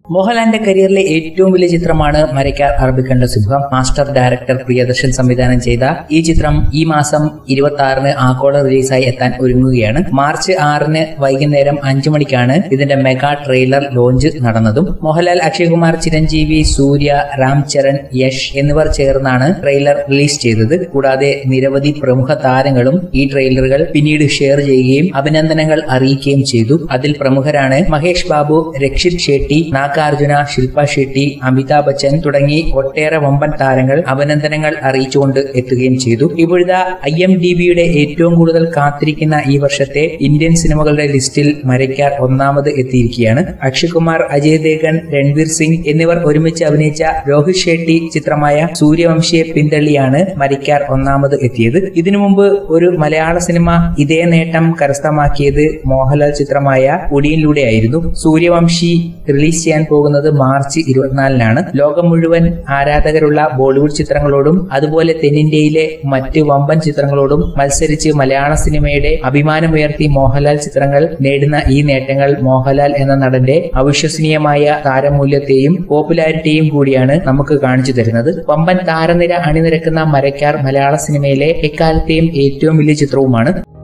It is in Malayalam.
മോഹൻലാലിന്റെ കരിയറിലെ ഏറ്റവും വലിയ ചിത്രമാണ് മരയ്ക്കാർ അറബിക്കണ്ട സിംഹം മാസ്റ്റർ ഡയറക്ടർ പ്രിയദർശൻ സംവിധാനം ചെയ്ത ഈ ചിത്രം ഈ മാസം ഇരുപത്തി ആറിന് ആഗോള റിലീസായി എത്താൻ ഒരുങ്ങുകയാണ് മാർച്ച് ആറിന് വൈകുന്നേരം അഞ്ചു മണിക്കാണ് ഇതിന്റെ മെഗാ ട്രെയിലർ ലോഞ്ച് നടന്നതും മോഹൻലാൽ അക്ഷയ്കുമാർ ചിരഞ്ജീവി സൂര്യ രാം ചരൺ യശ് എന്നിവർ ചേർന്നാണ് ട്രെയിലർ റിലീസ് ചെയ്തത് കൂടാതെ നിരവധി പ്രമുഖ താരങ്ങളും ഈ ട്രെയിലറുകൾ പിന്നീട് ഷെയർ ചെയ്യുകയും അഭിനന്ദനങ്ങൾ അറിയിക്കുകയും ചെയ്തു അതിൽ പ്രമുഖരാണ് മഹേഷ് ബാബു രക്ഷിത് ഷെട്ടി നാഗാർജുന ശില്പ ഷെട്ടി അമിതാഭ് ബച്ചൻ തുടങ്ങി ഒട്ടേറെ വമ്പൻ താരങ്ങൾ അഭിനന്ദനങ്ങൾ അറിയിച്ചുകൊണ്ട് എത്തുകയും ചെയ്തു ഇപ്പോഴത്തെ ഐ എം ഡി ബിയുടെ ഏറ്റവും കൂടുതൽ കാത്തിരിക്കുന്ന ഈ വർഷത്തെ ഇന്ത്യൻ സിനിമകളുടെ ലിസ്റ്റിൽ മരയ്ക്കാർ ഒന്നാമത് എത്തിയിരിക്കുകയാണ് അക്ഷയ് കുമാർ അജയ് ദേഗൻ രൺവീർ സിംഗ് എന്നിവർ ഒരുമിച്ച് അഭിനയിച്ച രോഹിത് ഷെട്ടി ചിത്രമായ സൂര്യവംശിയെ പിന്തള്ളിയാണ് മരിക്കാർ ഒന്നാമത് എത്തിയത് ഇതിനു മുമ്പ് ഒരു മലയാള സിനിമ ഇതേ നേട്ടം കരസ്ഥമാക്കിയത് മോഹൻലാൽ ചിത്രമായ ഒടിയിലൂടെയായിരുന്നു സൂര്യവംശി റിലീസ് ചെയ്യാൻ പോകുന്നത് മാർച്ച് ഇരുപത്തിനാലിനാണ് ലോകം മുഴുവൻ ആരാധകരുള്ള ബോളിവുഡ് ചിത്രങ്ങളോടും അതുപോലെ തെന്നിന്ത്യയിലെ മറ്റ് വമ്പൻ ചിത്രങ്ങളോടും മത്സരിച്ച് മലയാള സിനിമയുടെ അഭിമാനമുയർത്തി മോഹൻലാൽ ചിത്രങ്ങൾ നേടുന്ന ഈ നേട്ടങ്ങൾ മോഹൻലാൽ എന്ന നടന്റെ അവിശ്വസനീയമായ താരമൂല്യത്തെയും പോപ്പുലാരിറ്റിയും കൂടിയാണ് നമുക്ക് കാണിച്ചു തരുന്നത് വമ്പൻ താരനിര അണിനിരക്കുന്ന മരക്കാർ മലയാള സിനിമയിലെ എക്കാലത്തെയും ഏറ്റവും വലിയ ചിത്രവുമാണ്